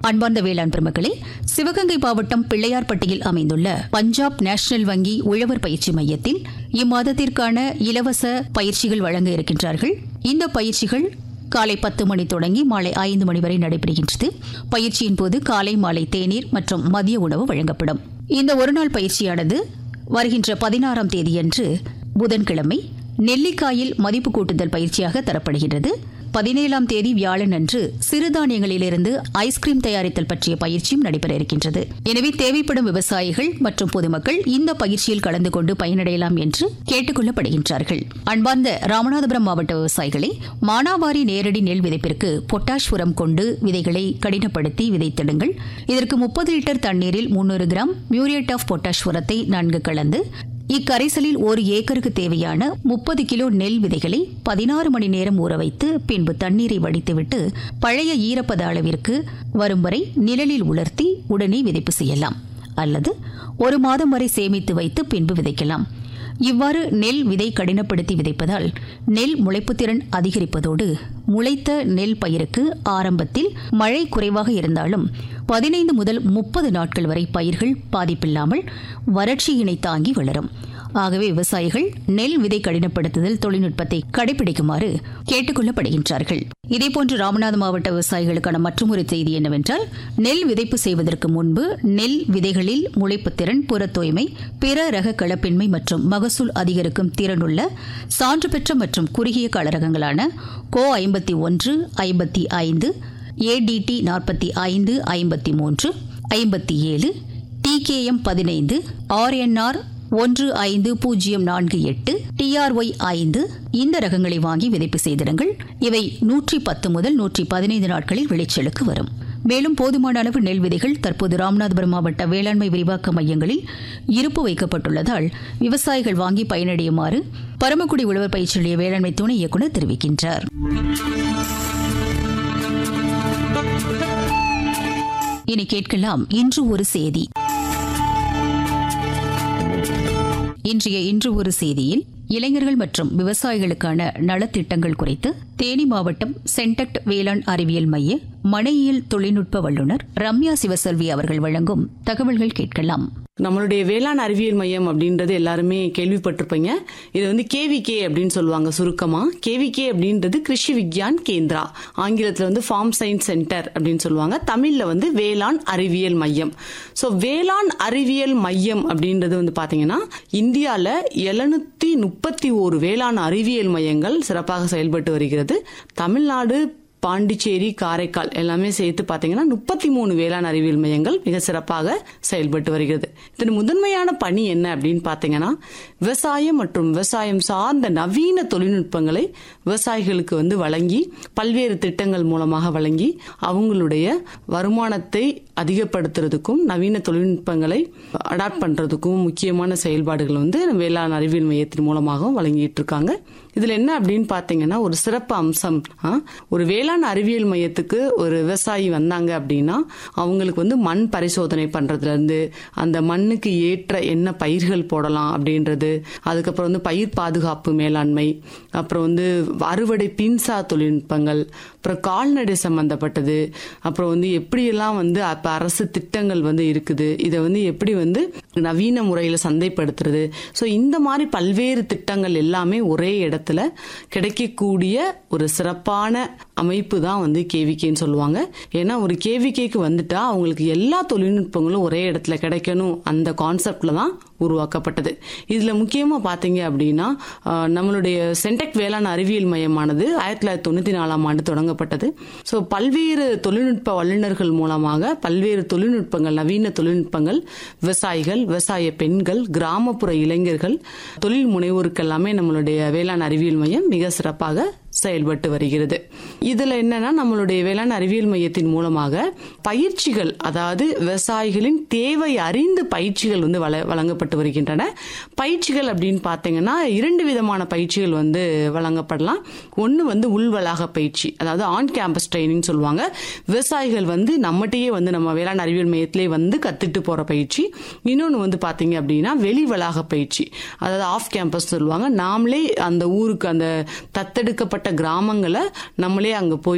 அன்பார்ந்த வேளாண் பெருமக்களே சிவகங்கை மாவட்டம் பிள்ளையார்பட்டியில் அமைந்துள்ள பஞ்சாப் நேஷனல் வங்கி உழவர் பயிற்சி மையத்தில் இம்மாதத்திற்கான இலவச பயிற்சிகள் வழங்க இருக்கின்றார்கள் இந்த பயிற்சிகள் காலை பத்து மணி தொடங்கி மாலை ஐந்து மணி வரை நடைபெறுகின்றது பயிற்சியின் போது காலை மாலை தேநீர் மற்றும் மதிய உணவு வழங்கப்படும் இந்த ஒருநாள் பயிற்சியானது வருகின்ற பதினாறாம் தேதியன்று புதன்கிழமை நெல்லிக்காயில் மதிப்பு கூட்டுதல் பயிற்சியாக தரப்படுகிறது பதினேழாம் தேதி வியாழன் அன்று சிறுதானியங்களிலிருந்து ஐஸ்கிரீம் தயாரித்தல் பற்றிய பயிற்சியும் நடைபெற இருக்கின்றது எனவே தேவைப்படும் விவசாயிகள் மற்றும் பொதுமக்கள் இந்த பயிற்சியில் கலந்து கொண்டு பயனடையலாம் என்று கேட்டுக் கொள்ளப்படுகின்றார்கள் அன்பார்ந்த ராமநாதபுரம் மாவட்ட விவசாயிகளை மானாவாரி நேரடி நெல் விதைப்பிற்கு பொட்டாஷ் உரம் கொண்டு விதைகளை கடினப்படுத்தி விதைத்திடுங்கள் இதற்கு முப்பது லிட்டர் தண்ணீரில் முன்னூறு கிராம் மியூரியேட் ஆஃப் பொட்டாஷ் உரத்தை நன்கு கலந்து இக்கரைசலில் ஒரு ஏக்கருக்கு தேவையான முப்பது கிலோ நெல் விதைகளை பதினாறு மணி நேரம் ஊற வைத்து பின்பு தண்ணீரை வடித்துவிட்டு பழைய ஈரப்பத அளவிற்கு வரும் வரை நிழலில் உலர்த்தி உடனே விதைப்பு செய்யலாம் அல்லது ஒரு மாதம் வரை சேமித்து வைத்து பின்பு விதைக்கலாம் இவ்வாறு நெல் விதை கடினப்படுத்தி விதைப்பதால் நெல் முளைப்புத்திறன் அதிகரிப்பதோடு முளைத்த நெல் பயிருக்கு ஆரம்பத்தில் மழை குறைவாக இருந்தாலும் பதினைந்து முதல் முப்பது நாட்கள் வரை பயிர்கள் பாதிப்பில்லாமல் வறட்சியினை தாங்கி வளரும் ஆகவே விவசாயிகள் நெல் விதை கடினப்படுத்துதல் தொழில்நுட்பத்தை கடைபிடிக்குமாறு கேட்டுக் கொள்ளப்படுகின்றார்கள் இதேபோன்று ராமநாத மாவட்ட விவசாயிகளுக்கான மற்றொரு செய்தி என்னவென்றால் நெல் விதைப்பு செய்வதற்கு முன்பு நெல் விதைகளில் முளைப்பு திறன் புற தூய்மை பிற ரக கலப்பின்மை மற்றும் மகசூல் அதிகரிக்கும் திறனுள்ள சான்று பெற்ற மற்றும் குறுகிய கால ரகங்களான கோ ஐம்பத்தி ஒன்று ஐம்பத்தி ஐந்து ஏடிடி நாற்பத்தி ஐந்து ஐம்பத்தி மூன்று ஐம்பத்தி ஏழு டிகேஎம் பதினைந்து ஆர்என்ஆர் ஒன்று ஐந்து பூஜ்ஜியம் நான்கு எட்டு டிஆர்ஒய் ஐந்து இந்த ரகங்களை வாங்கி விதைப்பு செய்திருங்கள் இவை நூற்றி பத்து முதல் நூற்றி பதினைந்து நாட்களில் விளைச்சலுக்கு வரும் மேலும் போதுமான அளவு நெல் விதைகள் தற்போது ராமநாதபுரம் மாவட்ட வேளாண்மை விரிவாக்க மையங்களில் இருப்பு வைக்கப்பட்டுள்ளதால் விவசாயிகள் வாங்கி பயனடையுமாறு பரமக்குடி உழவர் பயிற்சி நிலைய வேளாண்மை துணை இயக்குநர் தெரிவிக்கின்றார் இனி கேட்கலாம் இன்று ஒரு செய்தி இன்றைய இன்று ஒரு செய்தியில் இளைஞர்கள் மற்றும் விவசாயிகளுக்கான நலத்திட்டங்கள் குறித்து தேனி மாவட்டம் சென்டக்ட் வேளாண் அறிவியல் மைய மனையியல் தொழில்நுட்ப வல்லுநர் ரம்யா சிவசெல்வி அவர்கள் வழங்கும் தகவல்கள் கேட்கலாம் நம்மளுடைய வேளாண் அறிவியல் மையம் அப்படின்றது எல்லாருமே கேள்விப்பட்டிருப்பீங்க இது வந்து கேவிகே அப்படின்னு சொல்லுவாங்க சுருக்கமா கேவிகே அப்படின்றது கிருஷி விக்யான் கேந்திரா ஆங்கிலத்தில் வந்து ஃபார்ம் சயின்ஸ் சென்டர் அப்படின்னு சொல்லுவாங்க தமிழ்ல வந்து வேளாண் அறிவியல் மையம் ஸோ வேளாண் அறிவியல் மையம் அப்படின்றது வந்து பாத்தீங்கன்னா இந்தியாவில் எழுநூத்தி முப்பத்தி ஓரு வேளாண் அறிவியல் மையங்கள் சிறப்பாக செயல்பட்டு வருகிறது தமிழ்நாடு பாண்டிச்சேரி காரைக்கால் எல்லாமே சேர்த்து பார்த்தீங்கன்னா முப்பத்தி மூணு வேளாண் அறிவியல் மையங்கள் மிக சிறப்பாக செயல்பட்டு வருகிறது இதன் முதன்மையான பணி என்ன அப்படின்னு பார்த்தீங்கன்னா விவசாயம் மற்றும் விவசாயம் சார்ந்த நவீன தொழில்நுட்பங்களை விவசாயிகளுக்கு வந்து வழங்கி பல்வேறு திட்டங்கள் மூலமாக வழங்கி அவங்களுடைய வருமானத்தை அதிகப்படுத்துறதுக்கும் நவீன தொழில்நுட்பங்களை அடாப்ட் பண்றதுக்கும் முக்கியமான செயல்பாடுகள் வந்து வேளாண் அறிவியல் மையத்தின் மூலமாக வழங்கிட்டு இருக்காங்க இதுல என்ன அப்படின்னு பாத்தீங்கன்னா ஒரு சிறப்பு அம்சம் ஒரு வேளாண் அறிவியல் மையத்துக்கு ஒரு விவசாயி வந்தாங்க அப்படின்னா அவங்களுக்கு வந்து மண் பரிசோதனை பண்றதுல இருந்து அந்த மண்ணுக்கு ஏற்ற என்ன பயிர்கள் போடலாம் அப்படின்றது அதுக்கப்புறம் வந்து பயிர் பாதுகாப்பு மேலாண்மை அப்புறம் வந்து அறுவடை பின்சா தொழில்நுட்பங்கள் அப்புறம் கால்நடை சம்பந்தப்பட்டது அப்புறம் வந்து எப்படியெல்லாம் வந்து அப்ப அரசு திட்டங்கள் வந்து இருக்குது இதை வந்து எப்படி வந்து நவீன முறையில் சந்தைப்படுத்துறது ஸோ இந்த மாதிரி பல்வேறு திட்டங்கள் எல்லாமே ஒரே இடத்துல கிடைக்கக்கூடிய ஒரு சிறப்பான அமைப்பு தான் வந்து கேவிகேன்னு சொல்லுவாங்க ஏன்னா ஒரு கேவிகேக்கு வந்துட்டா அவங்களுக்கு எல்லா தொழில்நுட்பங்களும் ஒரே இடத்துல கிடைக்கணும் அந்த கான்செப்ட்ல தான் உருவாக்கப்பட்டது இதுல முக்கியமா பாத்தீங்க அப்படின்னா நம்மளுடைய சென்டெக் வேளாண் அறிவியல் மையமானது ஆயிரத்தி தொள்ளாயிரத்தி தொண்ணூத்தி நாலாம் ஆண்டு தொடங்கப்பட்டது ஸோ பல்வேறு தொழில்நுட்ப வல்லுநர்கள் மூலமாக பல்வேறு தொழில்நுட்பங்கள் நவீன தொழில்நுட்பங்கள் விவசாயிகள் விவசாய பெண்கள் கிராமப்புற இளைஞர்கள் தொழில் முனைவோருக்கு எல்லாமே நம்மளுடைய வேளாண் அறிவியல் மையம் மிக சிறப்பாக செயல்பட்டு வருகிறது இதுல என்னன்னா நம்மளுடைய வேளாண் அறிவியல் மையத்தின் மூலமாக பயிற்சிகள் அதாவது விவசாயிகளின் தேவை அறிந்து பயிற்சிகள் வந்து வழங்கப்பட்டு வருகின்றன பயிற்சிகள் அப்படின்னு பாத்தீங்கன்னா இரண்டு விதமான பயிற்சிகள் வந்து வழங்கப்படலாம் ஒன்னு வந்து உள்வளாக பயிற்சி அதாவது ஆன் கேம்பஸ் ட்ரைனிங் சொல்லுவாங்க விவசாயிகள் வந்து நம்மகிட்டயே வந்து நம்ம வேளாண் அறிவியல் மையத்திலே வந்து கத்துட்டு போற பயிற்சி இன்னொன்னு வந்து பாத்தீங்க அப்படின்னா வெளி வளாக பயிற்சி அதாவது ஆஃப் கேம்பஸ் சொல்லுவாங்க நாமளே அந்த ஊருக்கு அந்த தத்தெடுக்கப்பட்ட கிராமங்களை நம்மளே அங்க போய்